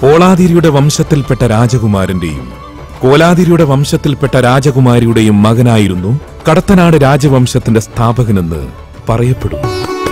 പോളാതിരിയുടെ വംശത്തിൽപ്പെട്ട രാജകുമാരന്റെയും കോലാതിരിയുടെ വംശത്തിൽപ്പെട്ട രാജകുമാരിയുടെയും മകനായിരുന്നു കടത്തനാട് രാജവംശത്തിന്റെ സ്ഥാപകനെന്ന് പറയപ്പെടുന്നു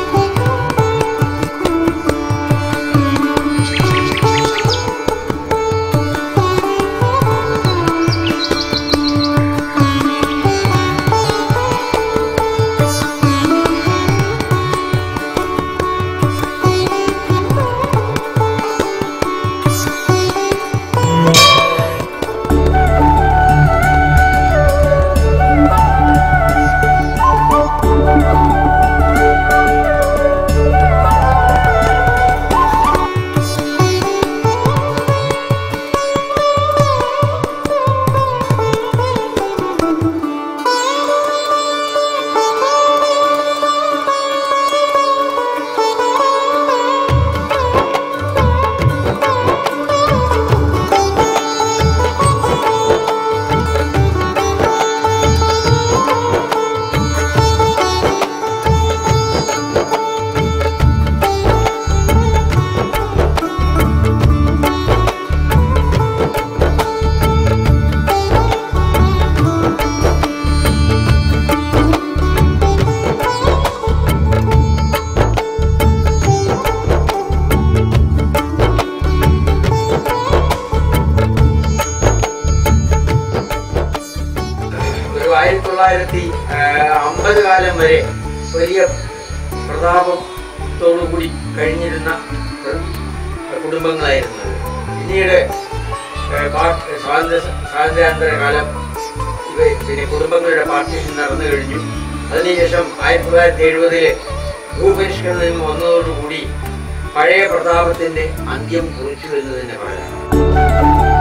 ഒരു ആയിരത്തി തൊള്ളായിരത്തി അമ്പത് കാലം വരെ വലിയ പ്രതാപത്തോടുകൂടി കഴിഞ്ഞിരുന്ന ഒരു കുടുംബങ്ങളായിരുന്നു അത്. പിന്നീട് ഏഹ്, പാർ- സ്വാതന്ത്ര്യ സ്വാതന്ത്ര്യാനന്തര കാലം ഇവ പിന്നെ കുടുംബങ്ങളുടെ പാർട്ടീഷൻ നടന്നു കഴിഞ്ഞു അതിനുശേഷം ആയിരത്തി തൊള്ളായിരത്തി എഴുപതില് ഭൂപരിഷ്കരണ നിയമം വന്നതോടുകൂടി പഴയ പ്രതാപത്തിന്റെ അന്ത്യം കുറിച്ചു എന്ന് തന്നെ പറയാം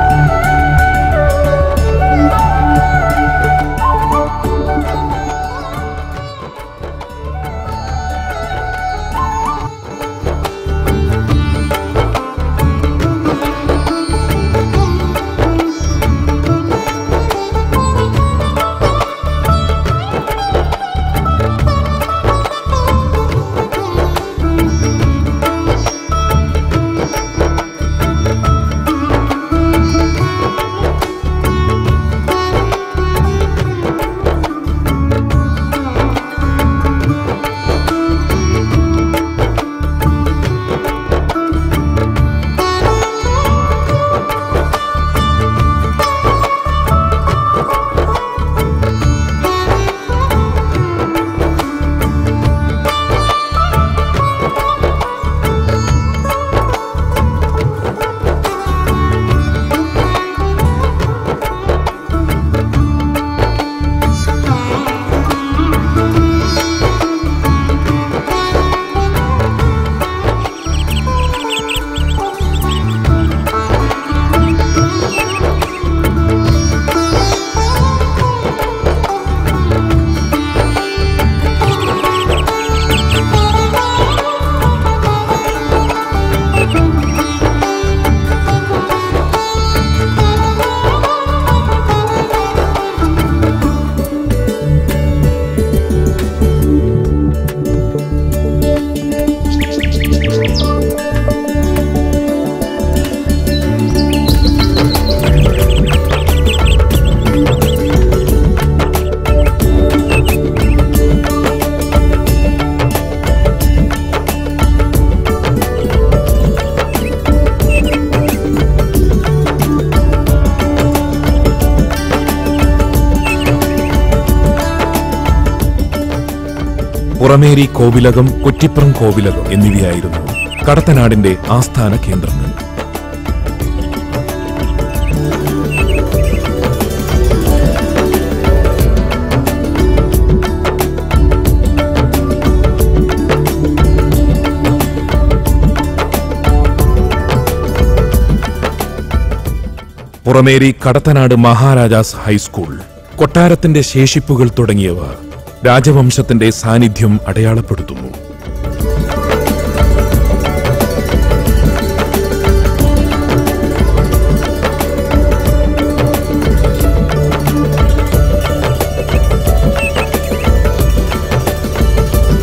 പുറമേരി കോവിലകം കുറ്റിപ്പുറം കോവിലകം എന്നിവയായിരുന്നു കടത്തനാടിന്റെ ആസ്ഥാന കേന്ദ്രങ്ങൾ പുറമേരി കടത്തനാട് മഹാരാജാസ് ഹൈസ്കൂൾ കൊട്ടാരത്തിന്റെ ശേഷിപ്പുകൾ തുടങ്ങിയവ രാജവംശത്തിന്റെ സാന്നിധ്യം അടയാളപ്പെടുത്തുന്നു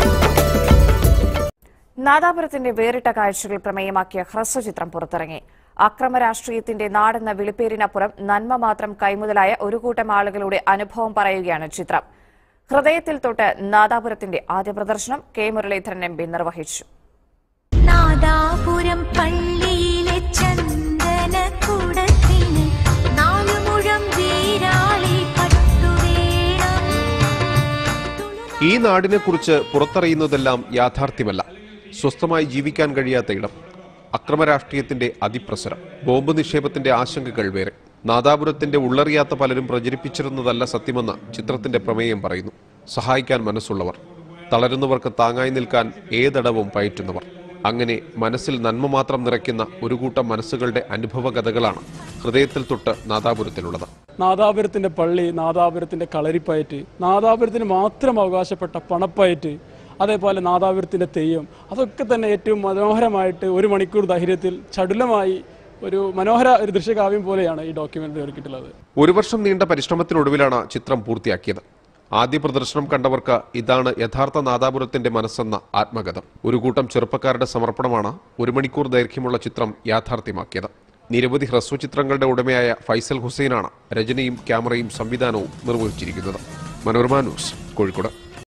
നാദാപുരത്തിന്റെ വേറിട്ട കാഴ്ചകൾ പ്രമേയമാക്കിയ ഹ്രസ്വചിത്രം പുറത്തിറങ്ങി അക്രമ രാഷ്ട്രീയത്തിന്റെ നാടെന്ന വിളിപ്പേരിനപ്പുറം നന്മ മാത്രം കൈമുതലായ ഒരു കൂട്ടം ആളുകളുടെ അനുഭവം പറയുകയാണ് ചിത്രം ഹൃദയത്തിൽ തൊട്ട് നാദാപുരത്തിന്റെ ആദ്യ പ്രദർശനം കെ മുരളീധരൻ എം പി നിർവഹിച്ചു നാദാപുരം പള്ളിയിലെ ചന്ദനക്കുടത്തിന് നാലു മുഴം വീരാളി പട്ടുവേണം ഈ നാടിനെക്കുറിച്ച് പുറത്തറിയുന്നതെല്ലാം യാഥാർത്ഥ്യമല്ല സ്വസ്ഥമായി ജീവിക്കാൻ കഴിയാത്ത ഇടം അക്രമരാഷ്ട്രീയത്തിന്റെ അതിപ്രസരം ബോംബ് നിക്ഷേപത്തിന്റെ ആശങ്കകൾ വേറെ നാദാപുരത്തിന്റെ ഉള്ളറിയാത്ത പലരും പ്രചരിപ്പിച്ചിരുന്നതല്ല സത്യമെന്ന് ചിത്രത്തിന്റെ പ്രമേയം പറയുന്നു സഹായിക്കാൻ മനസ്സുള്ളവർ തളരുന്നവർക്ക് താങ്ങായി നിൽക്കാൻ ഏതടവും പയറ്റുന്നവർ അങ്ങനെ മനസ്സിൽ നന്മ മാത്രം നിറയ്ക്കുന്ന ഒരു കൂട്ടം മനസ്സുകളുടെ അനുഭവ കഥകളാണ് ഹൃദയത്തിൽ തൊട്ട് നാദാപുരത്തിലുള്ളത് നാദാപുരത്തിന്റെ പള്ളി നാദാപുരത്തിന്റെ കളരിപ്പയറ്റ് നാദാപുരത്തിന് മാത്രം അവകാശപ്പെട്ട പണപ്പയറ്റ് അതേപോലെ നാദാപുരത്തിന്റെ തെയ്യം അതൊക്കെ തന്നെ ഏറ്റവും മനോഹരമായിട്ട് ഒരു മണിക്കൂർ ധൈര്യത്തിൽ ചടുലമായി ഒരു മനോഹര ഒരു ദൃശ്യകാവ്യം പോലെയാണ് ഈ ഡോക്യുമെന്ററി ഒരുക്കിയിട്ടുള്ളത് ഒരു വർഷം നീണ്ട പരിശ്രമത്തിനൊടുവിലാണ് ചിത്രം പൂർത്തിയാക്കിയത് ആദ്യ പ്രദർശനം കണ്ടവർക്ക് ഇതാണ് യഥാർത്ഥ നാദാപുരത്തിന്റെ മനസ്സെന്ന ആത്മകഥം ഒരു കൂട്ടം ചെറുപ്പക്കാരുടെ സമർപ്പണമാണ് ഒരു മണിക്കൂർ ദൈർഘ്യമുള്ള ചിത്രം യാഥാർത്ഥ്യമാക്കിയത് നിരവധി ഹ്രസ്വചിത്രങ്ങളുടെ ഉടമയായ ഫൈസൽ ഹുസൈനാണ് രചനയും ക്യാമറയും സംവിധാനവും നിർവഹിച്ചിരിക്കുന്നത് മനോരമ ന്യൂസ് കോഴിക്കോട്